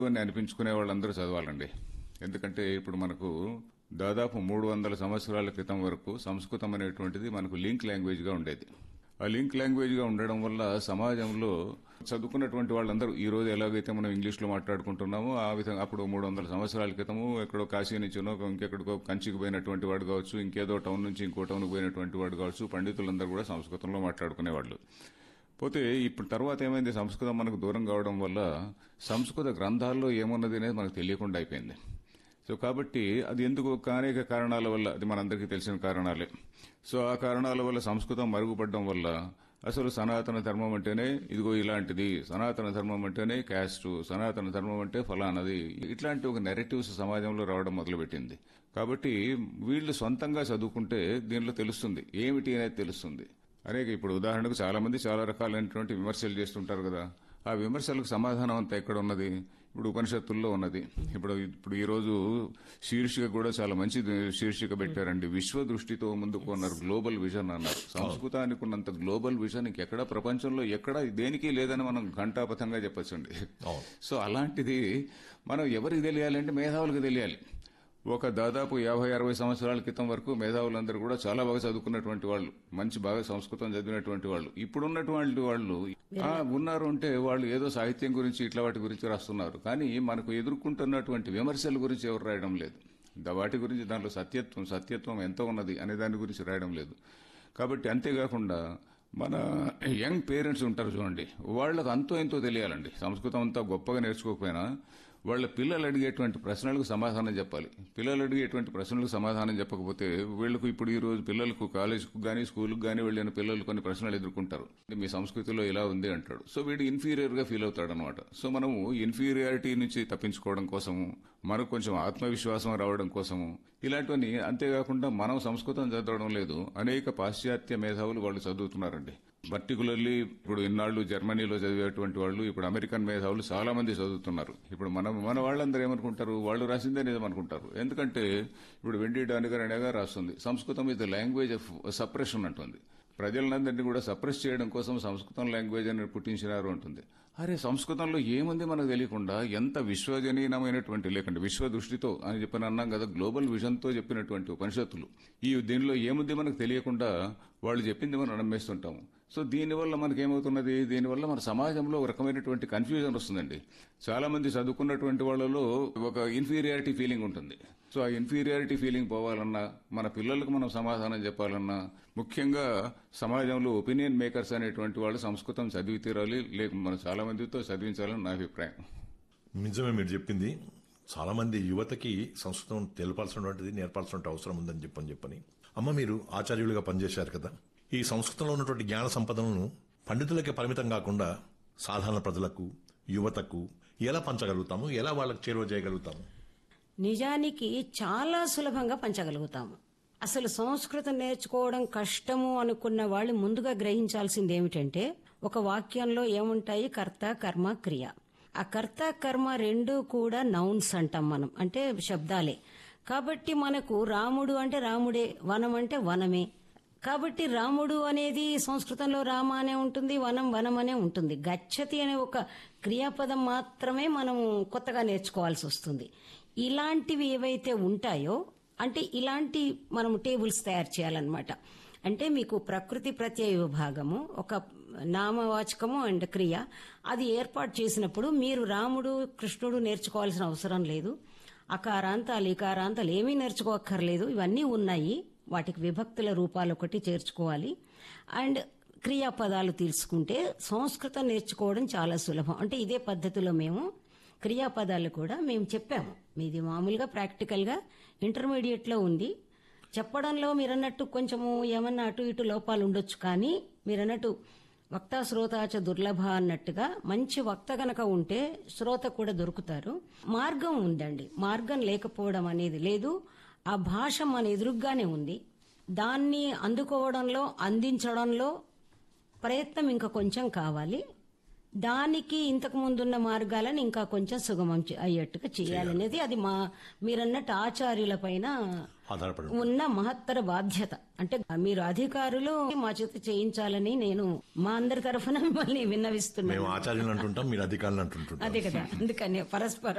అని అనిపించుకునే వాళ్ళందరూ చదవాలండి ఎందుకంటే ఇప్పుడు మనకు దాదాపు మూడు వందల సంవత్సరాల క్రితం వరకు సంస్కృతం అనేటువంటిది మనకు లింక్ లాంగ్వేజ్ గా ఉండేది ఆ లింక్ లాంగ్వేజ్ గా ఉండడం వల్ల సమాజంలో చదువుకున్నటువంటి వాళ్ళందరూ ఈ రోజు ఎలాగైతే మనం ఇంగ్లీష్ లో మాట్లాడుకుంటున్నామో ఆ విధంగా అప్పుడు మూడు వందల సంవత్సరాల క్రితము ఎక్కడో కాశీ నుంచినో ఇంకెక్కడికో కంచికి పోయినటువంటి వాడు కావచ్చు ఇంకేదో టౌన్ నుంచి ఇంకో టౌన్ పోయినటువంటి వాడు కావచ్చు పండితులందరూ కూడా సంస్కృతంలో మాట్లాడుకునేవాళ్ళు పోతే ఇప్పుడు తర్వాత ఏమైంది సంస్కృతం మనకు దూరం కావడం వల్ల సంస్కృత గ్రంథాల్లో ఏమున్నది అనేది మనకు తెలియకుండా అయిపోయింది సో కాబట్టి అది ఎందుకు అనేక కారణాల వల్ల అది మనందరికీ తెలిసిన కారణాలే సో ఆ కారణాల వల్ల సంస్కృతం మరుగుపడడం వల్ల అసలు సనాతన ధర్మం అంటేనే ఇదిగో ఇలాంటిది సనాతన ధర్మం అంటేనే క్యాస్ట్ సనాతన ధర్మం అంటే ఫలానది ఇట్లాంటి ఒక నెరేటివ్స్ సమాజంలో రావడం మొదలుపెట్టింది కాబట్టి వీళ్ళు సొంతంగా చదువుకుంటే దీనిలో తెలుస్తుంది ఏమిటి అనేది తెలుస్తుంది అనేక ఇప్పుడు ఉదాహరణకు చాలా మంది చాలా రకాలైనటువంటి విమర్శలు చేస్తుంటారు కదా ఆ విమర్శలకు సమాధానం అంతా ఎక్కడ ఉన్నది ఇప్పుడు ఉపనిషత్తుల్లో ఉన్నది ఇప్పుడు ఇప్పుడు ఈ రోజు శీర్షిక కూడా చాలా మంచి శీర్షిక పెట్టారండి విశ్వ దృష్టితో ముందుకు అన్నారు గ్లోబల్ విజన్ అన్నారు సంస్కృతానికి ఉన్నంత గ్లోబల్ విజన్ ఇంకెక్కడ ప్రపంచంలో ఎక్కడ దేనికి లేదని మనం ఘంటాపథంగా చెప్పొచ్చండి అవును. సో అలాంటిది మనం ఎవరికి తెలియాలంటే మేధావులకు తెలియాలి ఒక దాదాపు యాభై అరవై సంవత్సరాల క్రితం వరకు మేధావులందరూ కూడా చాలా బాగా చదువుకున్నటువంటి వాళ్ళు మంచి బాగా సంస్కృతం చదివినటువంటి వాళ్ళు ఇప్పుడున్నటువంటి వాళ్ళు ఆ, ఉన్నారు అంటే వాళ్ళు ఏదో సాహిత్యం గురించి ఇట్లా వాటి గురించి రాస్తున్నారు కానీ మనకు ఎదుర్కొంటున్నటువంటి విమర్శల గురించి ఎవరు రాయడం లేదు ద- వాటి గురించి దాంట్లో సత్యత్వం సత్యత్వం ఎంత ఉన్నది అనే దాని గురించి రాయడం లేదు కాబట్టి అంతేకాకుండా మన యంగ్ పేరెంట్స్ ఉంటారు చూడండి వాళ్ళకు అంతో ఎంతో తెలియాలండి సంస్కృతం అంతా గొప్పగా నేర్చుకోకపోయినా వాళ్ళ పిల్లలు అడిగేటువంటి ప్రశ్నలకు సమాధానం చెప్పాలి పిల్లలు అడిగేటువంటి ప్రశ్నలకు సమాధానం చెప్పకపోతే వీళ్ళకు ఇప్పుడు ఈ రోజు పిల్లలకు కాలేజ్కు గానీ స్కూల్కి గానీ వెళ్ళిన పిల్లలు కొన్ని ప్రశ్నలు ఎదుర్కొంటారు మీ సంస్కృతిలో ఇలా ఉంది అంటాడు సో వీడు ఇన్ఫీరియర్ గా ఫీల్ అవుతాడు అనమాట సో మనము ఇన్ఫీరియారిటీ నుంచి తప్పించుకోవడం కోసము మనకు కొంచెం ఆత్మవిశ్వాసం రావడం కోసము ఇలాంటివన్నీ అంతేకాకుండా మనం సంస్కృతం చదవడం లేదు అనేక పాశ్చాత్య మేధావులు వాళ్ళు చదువుతున్నారండి పర్టికులర్లీ ఇప్పుడు ఇన్నాళ్లు జర్మనీలో చదివేటువంటి వాళ్ళు ఇప్పుడు అమెరికన్ మేధావులు చాలా మంది చదువుతున్నారు ఇప్పుడు మనం మన వాళ్ళందరూ ఏమనుకుంటారు వాళ్ళు రాసిందే నిజం అనుకుంటారు ఎందుకంటే ఇప్పుడు వెండి డానిగర్ అనేగా రాస్తుంది Samskritam is the language of suppression అంటుంది ప్రజలందరినీ కూడా సప్రెస్ చేయడం కోసం సంస్కృతం లాంగ్వేజ్ అని పుట్టించినారు అంటుంది అరే సంస్కృతంలో ఏముంది మనకు తెలియకుండా ఎంత విశ్వజనీయమైనటువంటి లేకంటే విశ్వ దృష్టితో అని చెప్పిన అన్నాం కదా గ్లోబల్ విజన్ తో చెప్పినటువంటి ఉపనిషత్తులు ఈ దీనిలో ఏముంది మనకు తెలియకుండా వాళ్ళు చెప్పింది మనం నమ్మేస్తుంటాము సో దీనివల్ల మనకేమవుతున్నది దీనివల్ల మన సమాజంలో ఒక రకమైనటువంటి కన్ఫ్యూజన్ వస్తుందండి చాలా మంది చదువుకున్నటువంటి వాళ్ళలో ఒక ఇన్ఫీరియారిటీ ఫీలింగ్ ఉంటుంది సో ఆ ఇన్ఫీరియారిటీ ఫీలింగ్ పోవాలన్నా మన పిల్లలకు మనం సమాధానం చెప్పాలన్నా ముఖ్యంగా సమాజంలో ఒపీనియన్ మేకర్స్ అనేటువంటి వాళ్ళు సంస్కృతం చదివి తీరాలి లేక మనం చాలా మందితో చదివించాలని నా అభిప్రాయం నిజమే మీరు చెప్పింది చాలా మంది యువతకి సంస్కృతం తెలపాల్సినటువంటిది నేర్పాల్సిన అవసరం ఉందని చెప్పని చెప్పని అమ్మ మీరు ఆచార్యులుగా పనిచేశారు కదా ఈ సంస్కృతంలో ఉన్నటువంటి జ్ఞాన సంపదలను పండితులకే పరిమితం కాకుండా సాధారణ ప్రజలకు యువతకు ఎలా పంచగలుగుతాము ఎలా వాళ్ళకి చేరువ చేయగలుగుతాము నిజానికి చాలా సులభంగా పంచగలుగుతాము అసలు సంస్కృతం నేర్చుకోవడం కష్టము అనుకున్న వాళ్ళు ముందుగా గ్రహించాల్సింది ఏమిటంటే ఒక వాక్యంలో ఏముంటాయి కర్త కర్మ క్రియ ఆ కర్త కర్మ రెండు కూడా నౌన్స్ అంటాం మనం అంటే శబ్దాలే కాబట్టి మనకు రాముడు అంటే రాముడే వనం అంటే వనమే కాబట్టి రాముడు అనేది సంస్కృతంలో రామ అనే ఉంటుంది వనం వనం అనే ఉంటుంది గచ్చతి అనే ఒక క్రియాపదం మాత్రమే మనం కొత్తగా నేర్చుకోవాల్సి వస్తుంది ఇలాంటివి ఏవైతే ఉంటాయో అంటే ఇలాంటి మనం టేబుల్స్ తయారు చేయాలన్నమాట అంటే మీకు ప్రకృతి ప్రత్యయ విభాగము ఒక నామవాచకము అండ్ క్రియ అది ఏర్పాటు చేసినప్పుడు మీరు రాముడు కృష్ణుడు నేర్చుకోవాల్సిన అవసరం లేదు అకారాంతాలు ఇకారాంతాలు ఏమీ నేర్చుకోక్కర్లేదు ఇవన్నీ ఉన్నాయి వాటికి విభక్తుల రూపాలు ఒకటి చేర్చుకోవాలి అండ్ క్రియాపదాలు తీసుకుంటే సంస్కృతం నేర్చుకోవడం చాలా సులభం అంటే ఇదే పద్ధతిలో మేము క్రియాపదాలు కూడా మేము చెప్పాము మీది మామూలుగా ప్రాక్టికల్ గా ఇంటర్మీడియట్ లో ఉంది చెప్పడంలో మీరన్నట్టు కొంచెము ఏమన్నా అటు ఇటు లోపాలు ఉండొచ్చు కానీ మీరన్నట్టు వక్త శ్రోతాచ దుర్లభ అన్నట్టుగా మంచి వక్త గనక ఉంటే శ్రోత కూడా దొరుకుతారు మార్గం ఉందండి మార్గం లేకపోవడం అనేది లేదు ఆ భాష మన ఎదురుగ్గానే ఉంది దాన్ని అందుకోవడంలో అందించడంలో ప్రయత్నం ఇంకా కొంచెం కావాలి దానికి ఇంతకు ముందున్న మార్గాలను ఇంకా కొంచెం సుగమం చే- అయ్యేట్టుగా చేయాలనేది అది మా మీరన్నట్టు ఆచార్యుల పైన ఆధారపడి ఉన్న మహత్తర బాధ్యత అంటే మీరు అధికారులు మా చేత చేయించాలని నేను మా అందరి తరఫున మిమ్మల్ని విన్నవిస్తున్నాను మేము ఆచార్యులు అంటుంటాం మీరు అధికారులు అంటుంటుంటాం అదే కదా అందుకనే పరస్పరం